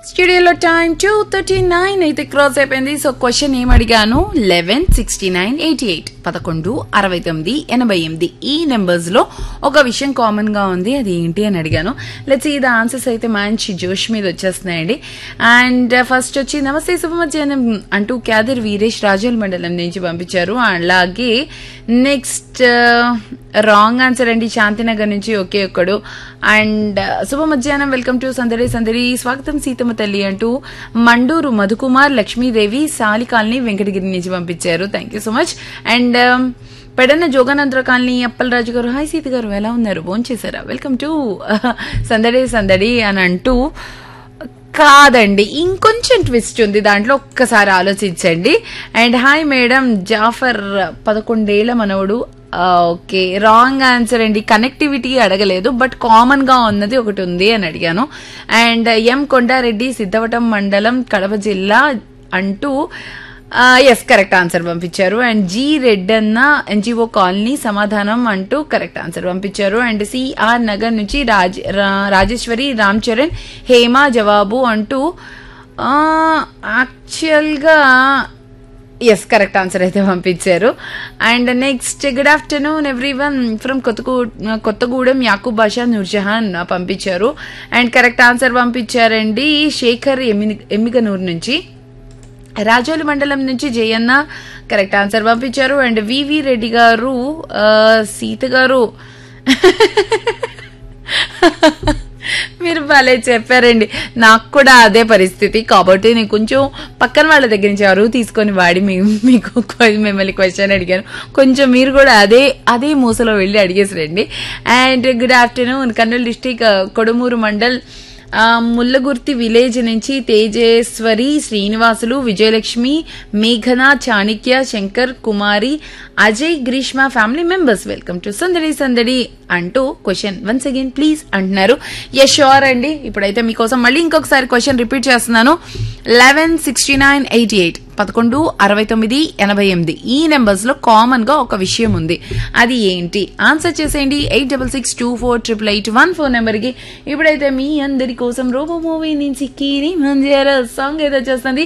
స్టూడియోలో time two thirty nine అయితే cross అయిపోయింది సో క్వశ్చన్ ఏం అడిగాను eleven sixty nine eighty eight పదకొండు అరవై తొమ్మిది ఎనభై ఎనిమిది ఈ నెంబర్స్ లో ఒక విషయం కామన్ గా ఉంది అది ఏంటి అని అడిగాను లెట్స్ ఇది ఆన్సర్స్ అయితే మంచి జోష్ మీద వచ్చేస్తున్నాయండి అండ్ ఫస్ట్ వచ్చి నమస్తే శుభ మధ్యాహ్నం అంటూ క్యాదర్ వీరేష్ రాజోల్ మండలం నుంచి పంపించారు అలాగే నెక్స్ట్ రాంగ్ ఆన్సర్ అండి శాంతినగర్ నుంచి ఒకే ఒక్కడు అండ్ శుభ మధ్యాహ్నం వెల్కమ్ టు సందడి సందడి స్వాగతం సీతమ్మ తల్లి అంటూ మండూరు మధుకుమార్ లక్ష్మీదేవి సాలి కాలనీ వెంకటగిరి నుంచి పంపించారు thank you so much and Pedanna Joganandra colony Appalaraju garu hi Sita గారు ఎలా ఉన్నారు భోన్ చేశారా వెల్కమ్ టు సందడి సందడి అని అంటూ కాదండి ఇంకొంచెం ట్విస్ట్ ఉంది దాంట్లో ఒక్కసారి ఆలోచించండి అండ్ హాయ్ మేడం జాఫర్ పదకొండేళ్ల మనవడు ఓకే రాంగ్ ఆన్సర్ అండి కనెక్టివిటీ అడగలేదు బట్ కామన్ గా ఉన్నది ఒకటి ఉంది అని అడిగాను అండ్ ఎం కొండారెడ్డి సిద్ధవటం మండలం కడప జిల్లా అంటూ ఎస్ కరెక్ట్ ఆన్సర్ పంపించారు and G Reddanna NGO colony సమాధానం అంటూ కరెక్ట్ ఆన్సర్ పంపించారు అండ్ సిఆర్ నగర్ నుంచి రాజ్ రాజేశ్వరి రామ్ చరణ్ హేమ జవాబు అంటూ యాక్చువల్గా ఎస్ కరెక్ట్ ఆన్సర్ అయితే పంపించారు and next good afternoon everyone from కొత్తగూ కొత్తగూడెం యాకూబ్ బాషా నూర్జహాన్ పంపించారు అండ్ కరెక్ట్ ఆన్సర్ పంపించారండి శేఖర్ ఎమ్మి ఎమ్మిగనూరు నుంచి రాజోలి మండలం నుంచి జయన్న కరెక్ట్ ఆన్సర్ పంపించారు అండ్ వివి రెడ్డి గారు సీత గారు మీరు భలే చెప్పారండి నాకు కూడా అదే పరిస్థితి కాబట్టి నేను కొంచెం పక్కన వాళ్ళ దగ్గర నుంచి అరువు తీసుకొని వాడి మీకు మిమ్మల్ని క్వశ్చన్ అడిగాను కొంచెం మీరు కూడా అదే అదే మూసలో వెళ్ళి అడిగేసిరండి and good afternoon Kurnool district Kodumuru mandal Mullagurthi village నుంచి తేజేశ్వరి శ్రీనివాసులు విజయలక్ష్మి మేఘన చాణిక్య శంకర్ కుమారి అజయ్ గ్రీష్మ ఫ్యామిలీ మెంబర్స్ వెల్కమ్ టు సందడి సందడి అంటూ క్వశ్చన్ వన్స్ అగైన్ ప్లీజ్ అంటున్నారు ఎస్ షూర్ అండి ఇప్పుడైతే మీకోసం మళ్ళీ ఇంకొకసారి క్వశ్చన్ రిపీట్ చేస్తున్నాను eleven sixty nine eighty eight పదకొండు అరవై తొమ్మిది ఎనభై ఎనిమిది ఈ నెంబర్స్ లో కామన్ గా ఒక విషయం ఉంది అది ఏంటి ఆన్సర్ చేసేయండి eight double six two four triple eight one four number కి ఇప్పుడైతే మీ అందరి కోసం రోబో మూవీ నుంచి కీని మంజారా సాంగ్ ఏదో చేస్తుంది